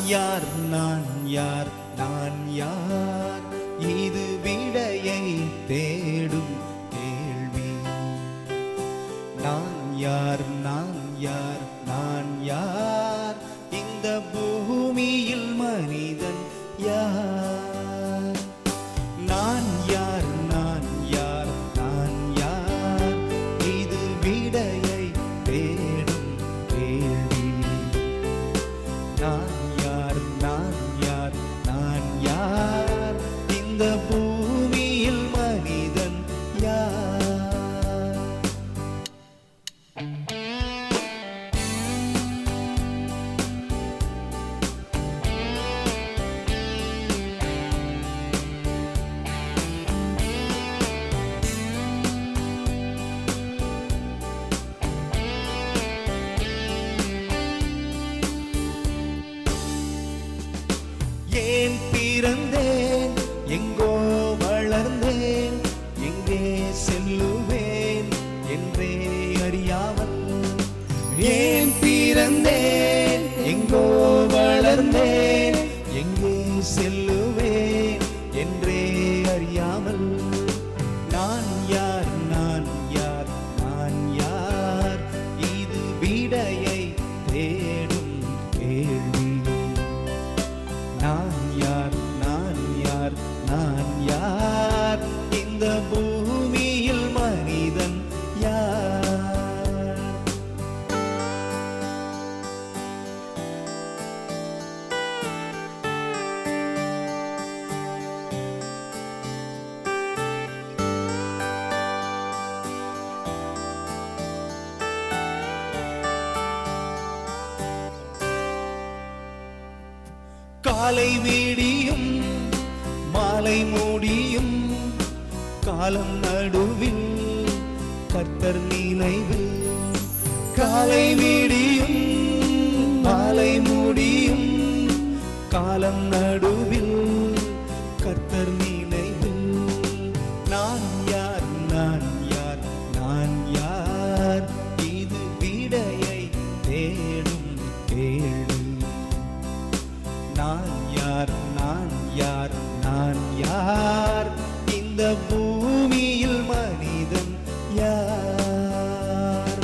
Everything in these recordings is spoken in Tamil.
யார் நான் யார் நான் யார் இது விடையை தேடும் கேள்வி நான் யார் நான் யார் நான் யார் இந்த பூமியில் மனிதன் யார் நான் யார் நான் யார் நான் யார் இது விடையை தேடும் கேள்வி நான் யார் நான் யார் நான் யார் இந்த பூமியில் மனிதன் யார் ஏன் பிறந்தேன் எங்கோ வளர்ந்தேன் எங்கே செல்லுவேன் என்றே அறியாமல் ஏன் பிறந்தேன் எங்கோ வளர்ந்தேன் எங்கே செல்லுவேன் என்றே அறியாமல் நான் யார் நான் யார் நான் யார் இது விடையை தேடும் கேள்வி நான் யார் நான் யார் நான் யார் இந்த பூமியில் மனிதன் யார் காலை வீடியும் மாலை மூடியும் காலம் நடுவில் கர்த்தர் நினைவில் காலை வீடியும் மாலை மூடியும் காலம் நடுவில் கர்த்தர் நினைவில் நான் யார் நான் யார் நான் யார் இது விடையை தேடும் கேள்வி நான் யார் நான் யார் நான் யார் இந்த பூமியில் மனிதன் யார்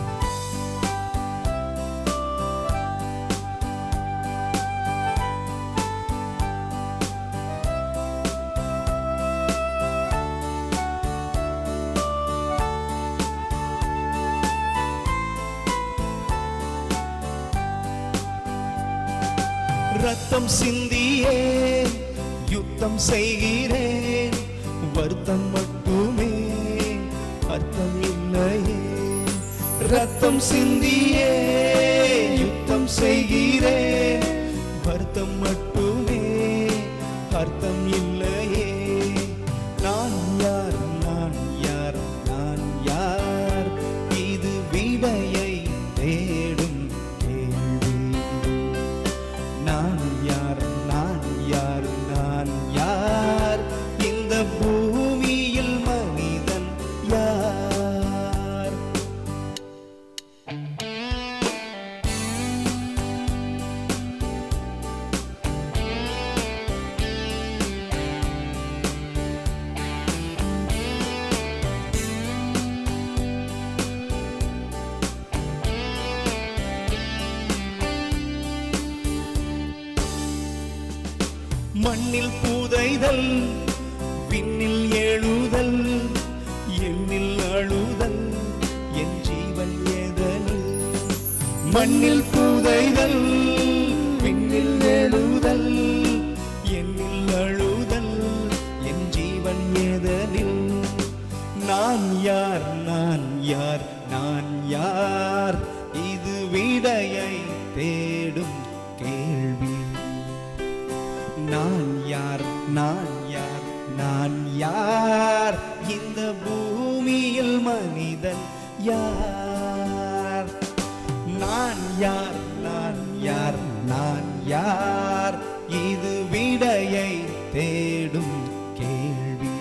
ரத்தம் சிந்தியே யுத்தம் செய்கிறேன் வருத்தம் மட்டுமே அர்த்தம் இல்லையே ரத்தம் சிந்தியே யுத்தம் செய்கிறேன் வருத்தம் மட்டுமே அர்த்தம் இல்லையே நான் யார் நான் யார் நான் யார் இது விடையை தேடும் கேள்வி நான் யார் நான் யார் நான் யார் இந்த பூமியில் மனிதன் யார் மண்ணில் புதைதல் விண்ணில் எழுதல் எண்ணில் அழுதல் என் ஜீவன் ஏதலில் மண்ணில் புதைதல் விண்ணில் எழுதல் எண்ணில் அழுதல் என் ஜீவன் ஏதலில் நான் யார் நான் யார் நான் யார் இது விடையை தேடும் கேள்வி நான் யார் நான் யார் நான் யார் இந்த பூமியில் மனிதன் யார் நான் யார் நான் யார் நான் யார் இது விடையை தேடும் கேள்வி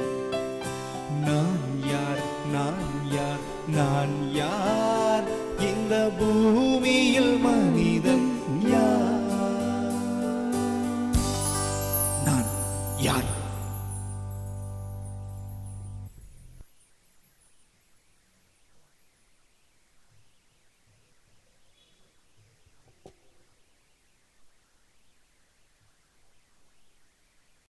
நான் யார் நான் யார் நான் யார் இந்த பூமியில் மனிதன் யார் யார்